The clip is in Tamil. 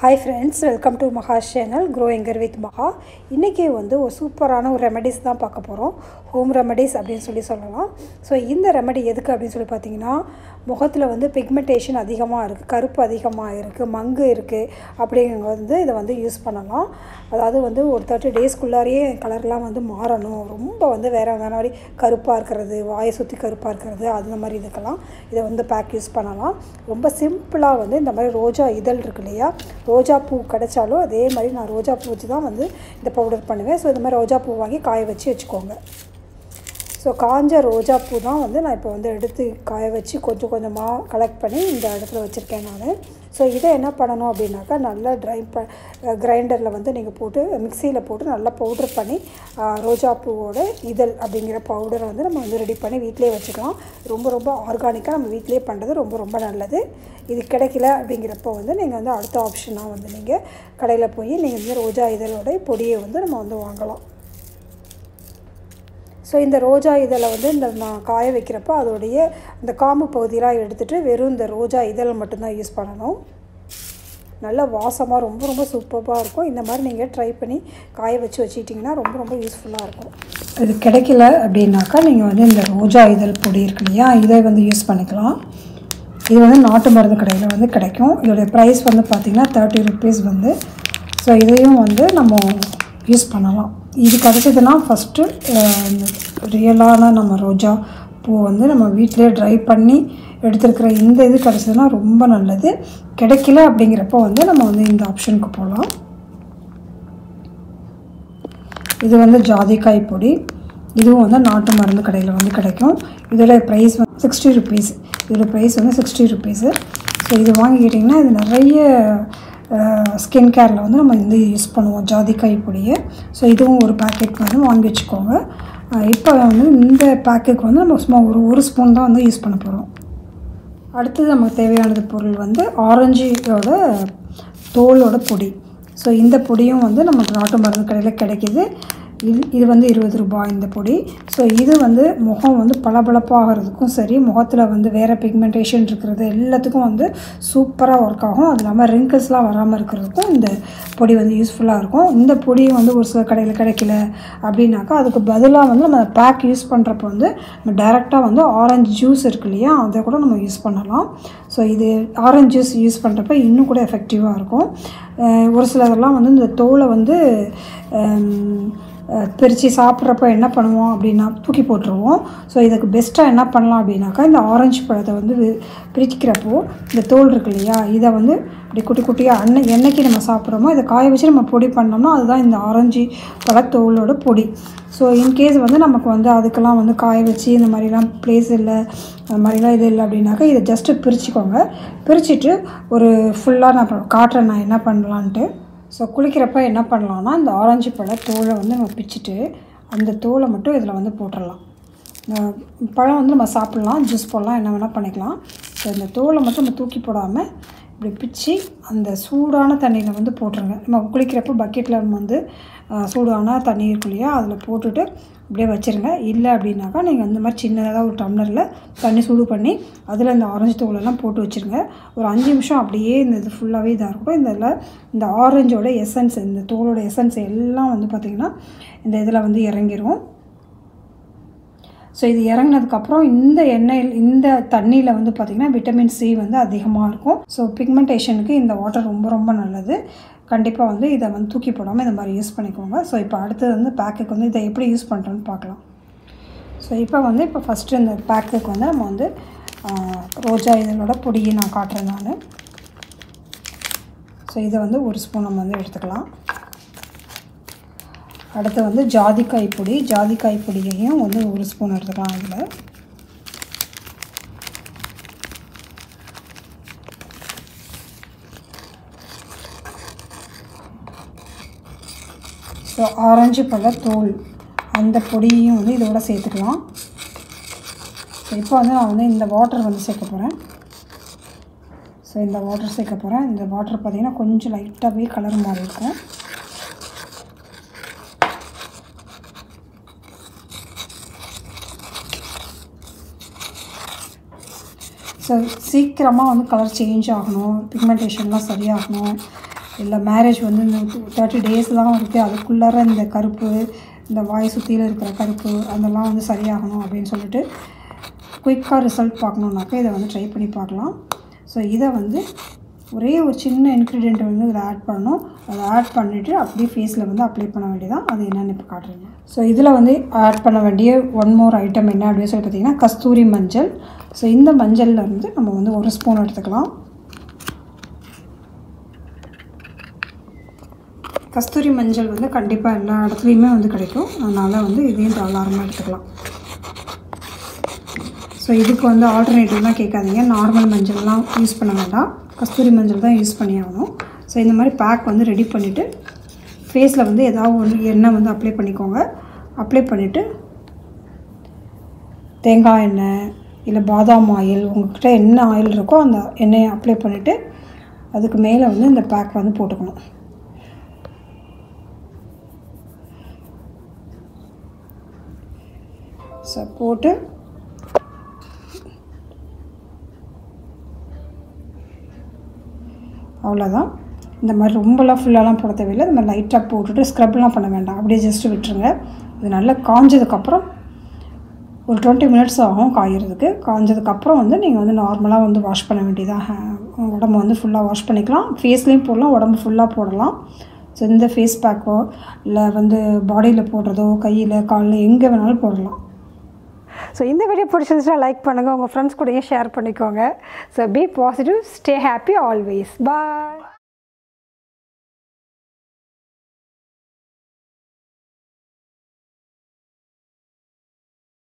hi friends welcome to Maha channel grow anchor with Maha இன்றைக்கி வந்து ஒரு சூப்பரான ஒரு ரெமெடிஸ் தான் பார்க்க போகிறோம் ஹோம் ரெமெடிஸ் அப்படின்னு சொல்லி சொல்லலாம் ஸோ இந்த ரெமெடி எதுக்கு அப்படின்னு சொல்லி பார்த்தீங்கன்னா முகத்தில் வந்து பிக்மெண்டேஷன் அதிகமாக இருக்குது கருப்பு அதிகமாக இருக்குது மங்கு இருக்குது அப்படிங்கிறது வந்து இதை வந்து யூஸ் பண்ணலாம் அதாவது வந்து ஒரு தேர்ட்டி டேஸ்க்குள்ளாரையே கலர்லாம் வந்து மாறணும் ரொம்ப வந்து வேறு வேறு மாதிரி கருப்பாக இருக்கிறது வாயை சுற்றி கருப்பாக இருக்கிறது அந்த மாதிரி இதுக்கெல்லாம் இதை வந்து பேக் யூஸ் பண்ணலாம் ரொம்ப சிம்பிளாக வந்து இந்த மாதிரி ரோஜா இதழ் இருக்கு இல்லையா ரோஜா பூ கிடைச்சாலும் அதே மாதிரி நான் ரோஜா பூ வச்சு தான் வந்து இந்த பவுடர் பண்ணுவேன் ஸோ இந்த மாதிரி ரோஜா பூ வாங்கி காய வச்சு வச்சுக்கோங்க ஸோ காஞ்ச ரோஜா பூ தான் வந்து நான் இப்போ வந்து எடுத்து காய வச்சு கொஞ்சம் கொஞ்சமாக கலெக்ட் பண்ணி இந்த இடத்துல வச்சுருக்கேன் நான் ஸோ இதை என்ன பண்ணணும் அப்படின்னாக்கா நல்லா ட்ரை ப கிரைண்டரில் வந்து நீங்கள் போட்டு மிக்சியில் போட்டு நல்லா பவுடர் பண்ணி ரோஜா பூவோட இதழ் அப்படிங்கிற பவுடரை வந்து நம்ம வந்து ரெடி பண்ணி வீட்டிலே வச்சுக்கலாம் ரொம்ப ரொம்ப ஆர்கானிக்காக நம்ம வீட்டிலே பண்ணுறது ரொம்ப ரொம்ப நல்லது இது கிடைக்கல அப்படிங்கிறப்போ வந்து நீங்கள் வந்து அடுத்த ஆப்ஷனாக வந்து நீங்கள் கடையில் போய் நீங்கள் வந்து ரோஜா இதழோட பொடியை வந்து நம்ம வந்து வாங்கலாம் ஸோ இந்த ரோஜா இதழை வந்து இந்த நான் காய வைக்கிறப்போ அதோடைய இந்த காம்பு பகுதியெலாம் எடுத்துகிட்டு வெறும் இந்த ரோஜா இதழை மட்டும்தான் யூஸ் பண்ணணும் நல்ல வாசமாக ரொம்ப ரொம்ப சூப்பராக இருக்கும் இந்த மாதிரி நீங்கள் ட்ரை பண்ணி காய வச்சு வச்சுக்கிட்டிங்கன்னா ரொம்ப ரொம்ப யூஸ்ஃபுல்லாக இருக்கும் இது கிடைக்கல அப்படின்னாக்கா நீங்கள் வந்து இந்த ரோஜா இதழ் பொடி இருக்கு இல்லையா இதை வந்து யூஸ் பண்ணிக்கலாம் இது வந்து நாட்டு மருந்து கடையில் வந்து கிடைக்கும் இதோடைய ப்ரைஸ் வந்து பார்த்திங்கன்னா தேர்ட்டி ருபீஸ் வந்து ஸோ இதையும் வந்து நம்ம யூஸ் பண்ணலாம் இது கிடச்சிதுன்னா ஃபஸ்ட்டு ரியலான நம்ம ரோஜா பூ வந்து நம்ம வீட்டிலே ட்ரை பண்ணி எடுத்துருக்கிற இந்த இது கிடச்சதுன்னா ரொம்ப நல்லது கிடைக்கல அப்படிங்கிறப்போ வந்து நம்ம வந்து இந்த ஆப்ஷனுக்கு போகலாம் இது வந்து ஜாதிக்காய் பொடி இதுவும் வந்து நாட்டு மருந்து கடையில் வந்து கிடைக்கும் இதோட ப்ரைஸ் வந்து சிக்ஸ்டி ருபீஸ் இதோட ப்ரைஸ் வந்து சிக்ஸ்டி ருபீஸு ஸோ இது வாங்கிக்கிட்டிங்கன்னா இது நிறைய ஸ்கின் கேரில் வந்து நம்ம வந்து யூஸ் பண்ணுவோம் ஜாதிக்காய் பொடியை ஸோ இதுவும் ஒரு பேக்கெட் வந்து வாங்கி வச்சுக்கோங்க இப்போ வந்து இந்த பேக்கெட் வந்து நம்ம சும்மா ஒரு ஒரு ஸ்பூன் தான் வந்து யூஸ் பண்ண போகிறோம் அடுத்தது நமக்கு தேவையானது பொருள் வந்து ஆரஞ்சியோட தோலோட பொடி ஸோ இந்த பொடியும் வந்து நமக்கு நாட்டு மருந்து கடையில் கிடைக்கிது இது இது வந்து இருபது ரூபாய் இந்த பொடி ஸோ இது வந்து முகம் வந்து பளபளப்பாகிறதுக்கும் சரி முகத்தில் வந்து வேறு பிக்மெண்டேஷன் இருக்கிறது எல்லாத்துக்கும் வந்து சூப்பராக ஒர்க் ஆகும் அது இல்லாமல் ரிங்கிள்ஸ்லாம் வராமல் இருக்கிறதுக்கும் இந்த பொடி வந்து யூஸ்ஃபுல்லாக இருக்கும் இந்த பொடியும் வந்து ஒரு சில கடையில் கிடைக்கல அப்படின்னாக்கா அதுக்கு பதிலாக வந்து நம்ம பேக் யூஸ் பண்ணுறப்போ வந்து நம்ம டேரெக்டாக வந்து ஆரஞ்சு ஜூஸ் இருக்கு இல்லையா அதை கூட நம்ம யூஸ் பண்ணலாம் ஸோ இது ஆரஞ்சு ஜூஸ் யூஸ் பண்ணுறப்ப இன்னும் கூட எஃபெக்டிவாக இருக்கும் ஒரு சிலதெல்லாம் வந்து இந்த தோலை வந்து பிரித்து சாப்பிட்றப்ப என்ன பண்ணுவோம் அப்படின்னா தூக்கி போட்டுருவோம் ஸோ இதுக்கு பெஸ்ட்டாக என்ன பண்ணலாம் அப்படின்னாக்கா இந்த ஆரஞ்சு பழத்தை வந்து பிரிக்கிறப்போ இந்த தோல் இருக்கு இல்லையா இதை வந்து இப்படி குட்டி குட்டியாக அன்னை என்னைக்கு நம்ம சாப்பிட்றோமோ இதை காய வச்சு நம்ம பொடி பண்ணோம்னா அதுதான் இந்த ஆரஞ்சு பழத்தோலோட பொடி ஸோ இன்கேஸ் வந்து நமக்கு வந்து அதுக்கெல்லாம் வந்து காய வச்சு இந்த மாதிரிலாம் ப்ளேஸ் இல்லை அந்த மாதிரிலாம் இது இல்லை அப்படின்னாக்கா இதை ஜஸ்ட்டு பிரிச்சுக்கோங்க பிரிச்சுட்டு ஒரு ஃபுல்லாக நான் காட்டுறேன் நான் என்ன பண்ணலான்ட்டு ஸோ குளிக்கிறப்ப என்ன பண்ணலான்னா இந்த ஆரஞ்சு பழ தோலை வந்து நம்ம பிச்சுட்டு அந்த தோலை மட்டும் இதில் வந்து போட்டுடலாம் பழம் வந்து நம்ம சாப்பிட்லாம் ஜூஸ் போடலாம் என்ன வேணால் பண்ணிக்கலாம் ஸோ இந்த தோலை மட்டும் நம்ம தூக்கி போடாமல் இப்படி பிச்சு அந்த சூடான தண்ணியில் வந்து போட்டுருங்க நம்ம குளிக்கிறப்போ பக்கெட்டில் வந்து சூடான தண்ணி இருக்கு இல்லையா அதில் போட்டுட்டு அப்படியே வச்சுருங்க இல்லை அப்படின்னாக்கா நீங்கள் இந்த மாதிரி சின்னதாக ஒரு டம்ளரில் தண்ணி சூடு பண்ணி அதில் இந்த ஆரஞ்சு தோலெல்லாம் போட்டு வச்சுருங்க ஒரு அஞ்சு நிமிஷம் அப்படியே இந்த இது ஃபுல்லாகவே இதாக இருக்கும் இதில் இந்த ஆரஞ்சோட எசன்ஸ் இந்த தோலோட எசன்ஸ் எல்லாம் வந்து பார்த்திங்கன்னா இந்த இதில் வந்து இறங்கிரும் ஸோ இது இறங்கினதுக்கப்புறம் இந்த எண்ணெயில் இந்த தண்ணியில் வந்து பார்த்திங்கன்னா விட்டமின் சி வந்து அதிகமாக இருக்கும் ஸோ பிக்மெண்டேஷனுக்கு இந்த வாட்டர் ரொம்ப ரொம்ப நல்லது கண்டிப்பாக வந்து இதை வந்து தூக்கி போடாமல் இந்த மாதிரி யூஸ் பண்ணிக்கோங்க ஸோ இப்போ அடுத்தது வந்து பேக்குக்கு வந்து இதை எப்படி யூஸ் பண்ணுறோன்னு பார்க்கலாம் ஸோ இப்போ வந்து இப்போ ஃபஸ்ட்டு இந்த பேக்குக்கு வந்து நம்ம வந்து ரோஜா இதழோட பொடியை நான் காட்டுறேன் நான் ஸோ இதை வந்து ஒரு ஸ்பூன் நம்ம வந்து எடுத்துக்கலாம் அடுத்து வந்து ஜாதிக்காய் பொடி ஜாதிக்காய் பொடியையும் வந்து ஒரு ஸ்பூன் எடுத்துக்கலாம் இதில் ஸோ ஆரஞ்சு பழ தோல் அந்த பொடியையும் வந்து இதோட சேர்த்துக்கலாம் ஸோ இப்போ வந்து நான் வந்து இந்த வாட்டர் வந்து சேர்க்க போகிறேன் ஸோ இந்த வாட்டர் சேர்க்க போகிறேன் இந்த வாட்டர் பார்த்திங்கன்னா கொஞ்சம் லைட்டாகவே கலர் மாதிரி இருக்கும் ஸோ சீக்கிரமாக வந்து கலர் சேஞ்ச் ஆகணும் பிக்மெண்டேஷன்லாம் சரியாகணும் இல்லை மேரேஜ் வந்து இந்த தேர்ட்டி டேஸ் தான் இருக்குது அதுக்குள்ளார இந்த கருப்பு இந்த வாய் சுற்றியில் இருக்கிற கருப்பு அதெல்லாம் வந்து சரியாகணும் அப்படின்னு சொல்லிட்டு குயிக்காக ரிசல்ட் பார்க்கணுன்னாக்கா இதை வந்து ட்ரை பண்ணி பார்க்கலாம் ஸோ இதை வந்து ஒரே ஒரு சின்ன இன்க்ரீடியண்ட் வந்து இதில் ஆட் பண்ணணும் அதை ஆட் பண்ணிவிட்டு அப்படியே ஃபேஸில் வந்து அப்ளை பண்ண வேண்டியதான் அது என்னென்னு இப்போ காட்டுறேங்க ஸோ இதில் வந்து ஆட் பண்ண வேண்டிய ஒன் மோர் ஐட்டம் என்ன அப்படின்னு சொல்லி பார்த்தீங்கன்னா கஸ்தூரி மஞ்சள் ஸோ இந்த மஞ்சளில் இருந்து நம்ம வந்து ஒரு ஸ்பூன் எடுத்துக்கலாம் கஸ்தூரி மஞ்சள் வந்து கண்டிப்பாக எல்லா இடத்துலையுமே வந்து கிடைக்கும் அதனால் வந்து இதையும் தாராளமாக எடுத்துக்கலாம் ஸோ இதுக்கு வந்து ஆல்டர்னேட்டிவ்லாம் கேட்காதீங்க நார்மல் மஞ்சள்லாம் யூஸ் பண்ண வேண்டாம் கஸ்தூரி மஞ்சள் தான் யூஸ் பண்ணி ஆகணும் ஸோ இந்த மாதிரி பேக் வந்து ரெடி பண்ணிவிட்டு ஃபேஸில் வந்து ஏதாவது ஒன்று எண்ணெய் வந்து அப்ளை பண்ணிக்கோங்க அப்ளை பண்ணிவிட்டு தேங்காய் எண்ணெய் இல்லை பாதாம் ஆயில் உங்கள்கிட்ட என்ன ஆயில் இருக்கோ அந்த எண்ணெயை அப்ளை பண்ணிவிட்டு அதுக்கு மேலே வந்து இந்த பேக் வந்து போட்டுக்கணும் ஸோ போட்டு அவ்வளோதான் இந்த மாதிரி ரொம்பலாம் ஃபுல்லாலாம் போட தேவையில்லை இந்த மாதிரி லைட்டாக போட்டுட்டு ஸ்க்ரப்லாம் பண்ண வேண்டாம் அப்படியே ஜஸ்ட்டு விட்டுருங்க இது நல்லா காஞ்சதுக்கப்புறம் ஒரு டுவெண்ட்டி மினிட்ஸ் ஆகும் காயறதுக்கு காஞ்சதுக்கப்புறம் வந்து நீங்கள் வந்து நார்மலாக வந்து வாஷ் பண்ண வேண்டியதாக உடம்பு வந்து ஃபுல்லாக வாஷ் பண்ணிக்கலாம் ஃபேஸ்லேயும் போடலாம் உடம்பு ஃபுல்லாக போடலாம் ஸோ இந்த ஃபேஸ் பேக்கோ இல்லை வந்து பாடியில் போடுறதோ கையில் காலில் எங்கே வேணாலும் போடலாம் ஸோ இந்த வீடியோ பிடிச்சிருந்துச்சுன்னா லைக் பண்ணுங்கள் உங்கள் ஃப்ரெண்ட்ஸ் கூடயும் ஷேர் பண்ணிக்கோங்க so be positive stay happy always bye